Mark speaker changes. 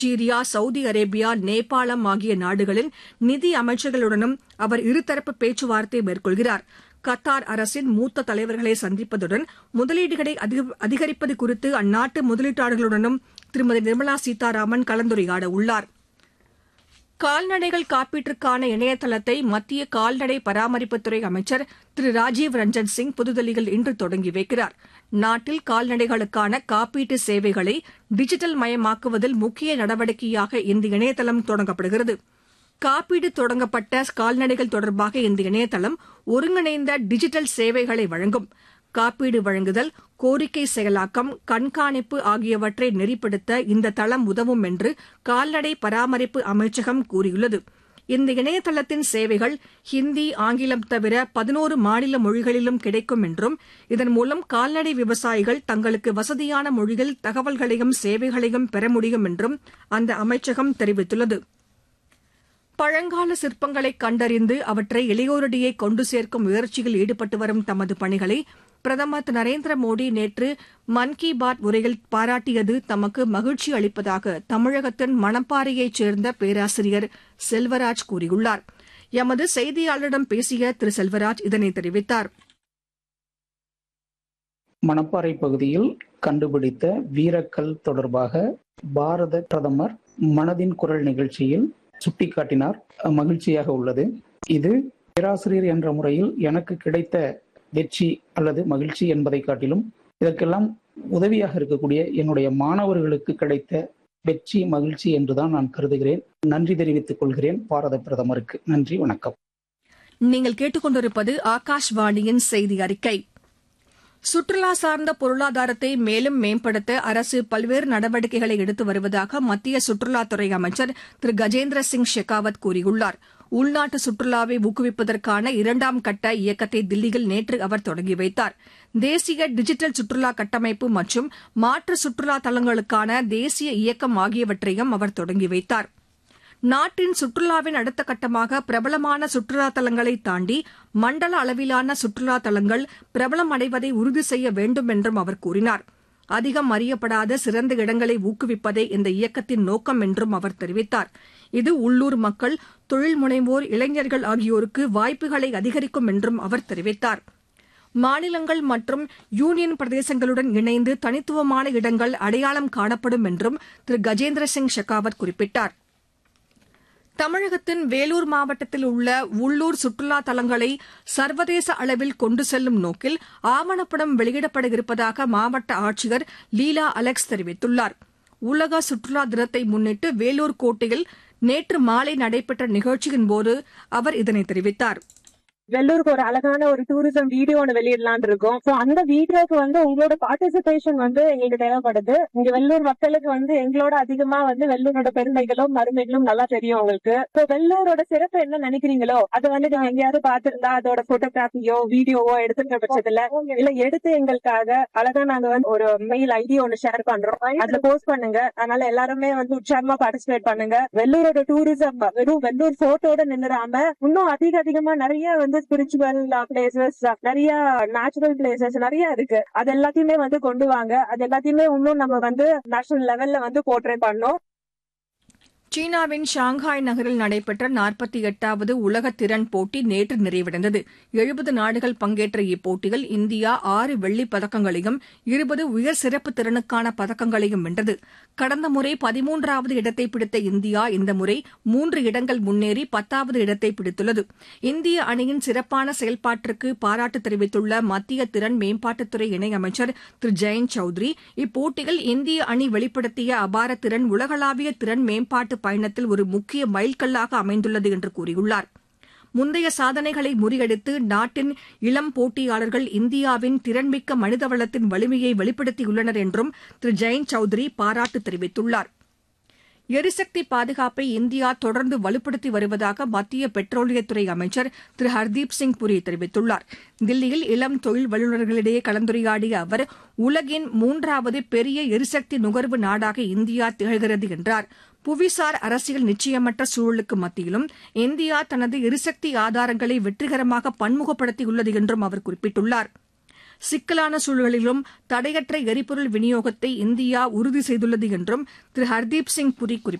Speaker 1: Nigeria Saudi Arabia நேபாளம் ஆகிய நாடுகளின் நிதி அமைச்சர்களுடனும் அவர் இருதரப்பு பேச்சுவார்த்தை மேற்கொள்கிறார் கத்தார் அரசின் மூத்த தலைவர்களை சந்திப்பதுடன் முதலீடுகளை அதிகரிப்பது குறித்து அந்நாட்டு முதலீட்டாளர்களுடனும் திருமதி நிர்மலா சீதாராமன் கலந்துரையாட உள்ளார் கால்நடைகள் காப்பீட்டிற்கான இணையதளத்தை மத்திய கால்நடை பராமரிப்புத்துறை அமைச்சர் திரு ராஜீவ் ரஞ்சன் சிங் புதுதில்லியில் இன்று தொடங்கி வைக்கிறார் நாட்டில் கால்நடைகளுக்கான காப்பீட்டு சேவைகளை டிஜிட்டல் மயமாக்குவதில் முக்கிய நடவடிக்கையாக இந்த இணையதளம் தொடங்கப்படுகிறது காப்பீடு தொடங்கப்பட்ட கால்நடைகள் தொடர்பாக இந்த இணையதளம் ஒருங்கிணைந்த டிஜிட்டல் சேவைகளை வழங்கும் காப்பீடு வழங்குதல் கோரிக்கை செயலாக்கம் கண்காணிப்பு ஆகியவற்றை நெறிப்படுத்த இந்த தளம் உதவும் என்று கால்நடை பராமரிப்பு அமைச்சகம் கூறியுள்ளது இந்த இணையதளத்தின் சேவைகள் ஹிந்தி ஆங்கிலம் தவிர பதினோரு மாநில மொழிகளிலும் கிடைக்கும் என்றும் இதன் மூலம் கால்நடை விவசாயிகள் தங்களுக்கு வசதியான மொழியில் தகவல்களையும் சேவைகளையும் பெற முடியும் என்றும் அந்த அமைச்சகம் தெரிவித்துள்ளது பழங்கால சிற்பங்களை கண்டறிந்து அவற்றை இளையோரிடையே கொண்டு சேர்க்கும் முயற்சியில் ஈடுபட்டு வரும் தமது பணிகளை பிரதமர் திரு நரேந்திர மோடி நேற்று மன் கி பாத் உரையில் பாராட்டியது தமக்கு மகிழ்ச்சி அளிப்பதாக தமிழகத்தின் மணப்பாறையைச் சேர்ந்த பேராசிரியர் செல்வராஜ் கூறியுள்ளார் எமது செய்தியாளரிடம் பேசிய திரு செல்வராஜ் இதனை தெரிவித்தார்
Speaker 2: மணப்பாறை பகுதியில் கண்டுபிடித்த வீரக்கல் தொடர்பாக பாரத பிரதமர் மனதின் குரல் நிகழ்ச்சியில் சுட்டிக்காட்டினார் மகிழ்ச்சியாக உள்ளது இது பேராசிரியர் என்ற முறையில் எனக்கு கிடைத்த வெற்றி அல்லது மகிழ்ச்சி என்பதை காட்டிலும் இதற்கெல்லாம் உதவியாக இருக்கக்கூடிய என்னுடைய மாணவர்களுக்கு கிடைத்த வெற்றி மகிழ்ச்சி என்றுதான் நான் கருதுகிறேன் நன்றி தெரிவித்துக் கொள்கிறேன் பாரத பிரதமருக்கு நன்றி வணக்கம்
Speaker 1: நீங்கள் கேட்டுக்கொண்டிருப்பது ஆகாஷ்வாணியின் செய்தி அறிக்கை சுற்றுலா சார்ந்த பொருளாதாரத்தை மேலும் மேம்படுத்த அரசு பல்வேறு நடவடிக்கைகளை எடுத்து வருவதாக மத்திய சுற்றுலாத்துறை அமைச்சர் திரு கஜேந்திர சிங் ஷெகாவத் கூறியுள்ளார் உள்நாட்டு சுற்றுலாவை ஊக்குவிப்பதற்கான இரண்டாம் கட்ட இயக்கத்தை தில்லியில் நேற்று அவர் தொடங்கி வைத்தார் தேசிய டிஜிட்டல் சுற்றுலா கட்டமைப்பு மற்றும் மாற்று சுற்றுலா தலங்களுக்கான தேசிய இயக்கம் ஆகியவற்றையும் அவர் தொடங்கி வைத்தார் நாட்டின் சுற்றுலாவின் அடுத்த கட்டமாக பிரபலமான சுற்றுலா தலங்களை தாண்டி மண்டல அளவிலான சுற்றுலா தலங்கள் பிரபலம் அடைவதை உறுதி செய்ய வேண்டும் என்றும் அவர் கூறினார் அதிகம் அறியப்படாத சிறந்த இடங்களை ஊக்குவிப்பதே இந்த இயக்கத்தின் நோக்கம் என்றும் அவர் தெரிவித்தார் இது உள்ளூர் மக்கள் தொழில் முனைவோர் இளைஞர்கள் ஆகியோருக்கு வாய்ப்புகளை அதிகரிக்கும் என்றும் அவர் தெரிவித்தார் மாநிலங்கள் மற்றும் யூனியன் பிரதேசங்களுடன் இணைந்து தனித்துவமான இடங்கள் அடையாளம் காணப்படும் என்றும் திரு கஜேந்திர சிங் ஷெகாவத் குறிப்பிட்டார் தமிழகத்தின் வேலூர் மாவட்டத்தில் உள்ள உள்ளூர் சுற்றுலா தலங்களை சர்வதேச அளவில் கொண்டு செல்லும் நோக்கில் ஆவணப்படம் வெளியிடப்பட இருப்பதாக மாவட்ட ஆட்சியர் லீலா அலெக்ஸ் தெரிவித்துள்ளார் உலக சுற்றுலா தினத்தை முன்னிட்டு வேலூர் கோட்டையில் நேற்று மாலை நடைபெற்ற நிகழ்ச்சியின்போது அவர் இதனை தெரிவித்தார்
Speaker 3: வெள்ளூருக்கு ஒரு அழகான ஒரு டூரிசம் வீடியோ ஒன்று வெளியிடலான் இருக்கோம் சோ அந்த வீடியோக்கு வந்து உங்களோட பார்ட்டிசிபேஷன் வந்து எங்களுக்கு தேவைப்படுது இங்க வெள்ளூர் மக்களுக்கு வந்து எங்களோட அதிகமா வந்து வெள்ளூரோட பெருமைகளும் மருமைகளும் நல்லா தெரியும் உங்களுக்கு சோ வெள்ளூரோட சிறப்பு என்ன நினைக்கிறீங்களோ அதை வந்து நீங்க எங்கேயாவது பாத்துருந்தா அதோட போட்டோகிராஃபியோ வீடியோவோ எடுத்துக்கிற பட்சத்துல இல்ல எடுத்து எங்களுக்காக அழகா நாங்க வந்து ஒரு மெயில் ஐடி ஒன்னு ஷேர் பண்றோம் அதுல போஸ்ட் பண்ணுங்க அதனால எல்லாருமே வந்து உற்சாகமா பார்ட்டிசிபேட் பண்ணுங்க வெள்ளூரோட டூரிசம் வெறும் வெள்ளூர் போட்டோட நின்னுடாம இன்னும் அதிக அதிகமா நிறைய வந்து ஸ்பிரிச்சுவல் பிளேசஸ் நிறைய நேச்சுரல் பிளேசஸ் நிறைய இருக்கு அது எல்லாத்தையுமே வந்து கொண்டு வாங்க அது எல்லாத்தையுமே இன்னும் நம்ம வந்து நேஷனல் லெவல்ல வந்து போர்ட்ரே பண்ணோம்
Speaker 1: சீனாவின் ஷாங்காய் நகரில் நடைபெற்ற நாற்பத்தி எட்டாவது உலக திறன் போட்டி நேற்று நிறைவடைந்தது எழுபது நாடுகள் பங்கேற்ற இப்போட்டியில் இந்தியா ஆறு வெள்ளிப் பதக்கங்களையும் இருபது உயர் சிறப்பு திறனுக்கான பதக்கங்களையும் வென்றது கடந்த முறை பதிமூன்றாவது இடத்தை பிடித்த இந்தியா இந்த முறை மூன்று இடங்கள் முன்னேறி பத்தாவது இடத்தை பிடித்துள்ளது இந்திய அணியின் சிறப்பான செயல்பாட்டிற்கு பாராட்டு தெரிவித்துள்ள மத்திய திறன் மேம்பாட்டுத்துறை இணையமைச்சர் திரு ஜெயந்த் சௌத்ரி இப்போட்டியில் இந்திய அணி வெளிப்படுத்திய அபார திறன் உலகளாவிய திறன் மேம்பாட்டு பயணத்தில் ஒரு முக்கிய மைல்கல்லாக அமைந்துள்ளது என்று கூறியுள்ளார் முந்தைய சாதனைகளை முறியடித்து நாட்டின் இளம் போட்டியாளர்கள் இந்தியாவின் திறன்மிக்க மனிதவளத்தின் வலிமையை வெளிப்படுத்தியுள்ளனர் என்றும் திரு ஜெயந்த் சௌத்ரி பாராட்டு தெரிவித்துள்ளார் எரிசக்தி பாதுகாப்பை இந்தியா தொடர்ந்து வலுப்படுத்தி வருவதாக மத்திய பெட்ரோலியத்துறை அமைச்சர் திரு ஹர்தீப் சிங் புரி தெரிவித்துள்ளார் தில்லியில் இளம் தொழில் வல்லுநர்களிடையே கலந்துரையாடிய அவர் உலகின் மூன்றாவது பெரிய எரிசக்தி நுகர்வு நாடாக இந்தியா திகழ்கிறது என்றார் புவிசார் அரசியல் நிச்சயமற்ற சூழலுக்கு மத்தியிலும் இந்தியா தனது எரிசக்தி ஆதாரங்களை வெற்றிகரமாக பன்முகப்படுத்தியுள்ளது என்றும் அவர் குறிப்பிட்டுள்ளார் சிக்கலான சூழலிலும் தடையற்ற எரிபொருள் விநியோகத்தை இந்தியா உறுதி செய்துள்ளது என்றும் திரு ஹர்தீப் சிங் புரி குறிப்பிட்டார்